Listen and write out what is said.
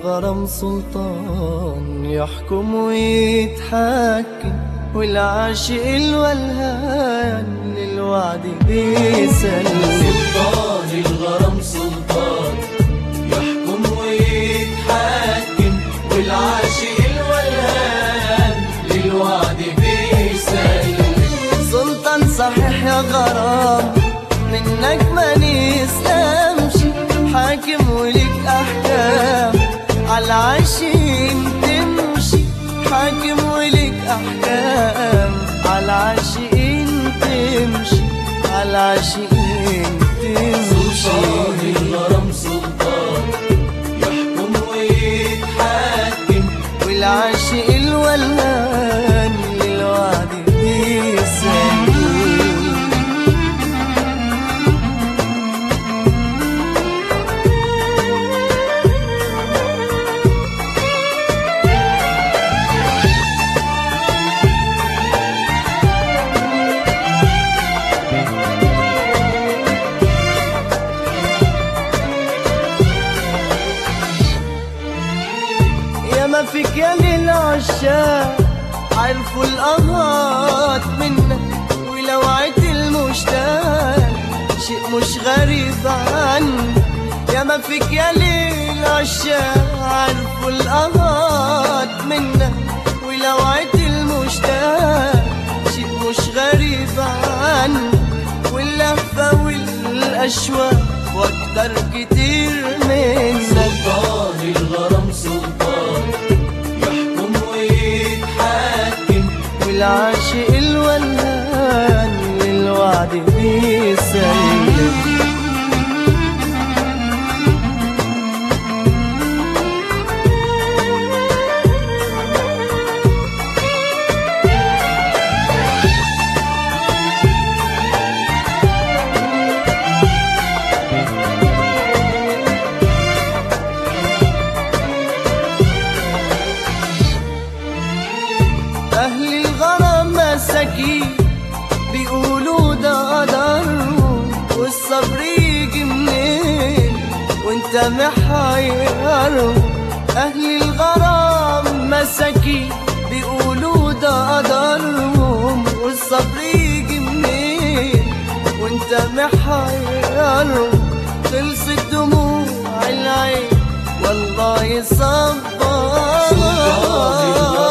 الغرام سلطان يحكم ويتحكم والعاشق الولهان للوعد بيسلم سلطان الغرام سلطان يحكم ويتحكم والعاشق الولهان للوعد بيسلم سلطان صحيح يا غرام منك ما نسلمش حاكم ولك احكام على العاشقين تمشي حاكم ولك احكام على العاشقين تمشي على العاشقين سلطان تمشي الغرام سلطان يحكم ويتحكم والعاشق الولهان للوعد بيسلم يا ما فيك يا للعشاق عرفوا الأغاط منك ولوعة المشتاق شيء مش غريب عنك يا ما فيك يا للعشاق عرفوا الأغاط منك ولوعة المشتاق شيء مش غريب عنك واللهفة والأشواق واكتر كتير منك سلطان الغرام سلطان يحكم ويتحكم والعاشق الولهان للوعد بيسلم أهل الغرام مساكين بيقولوا ده قدرهم والصبر يجي منين وانت محيرهم أهل الغرام مساكين بيقولوا ده قدرهم والصبر يجي منين وانت محيرهم خلصت دموع العين والله سلطان يصبر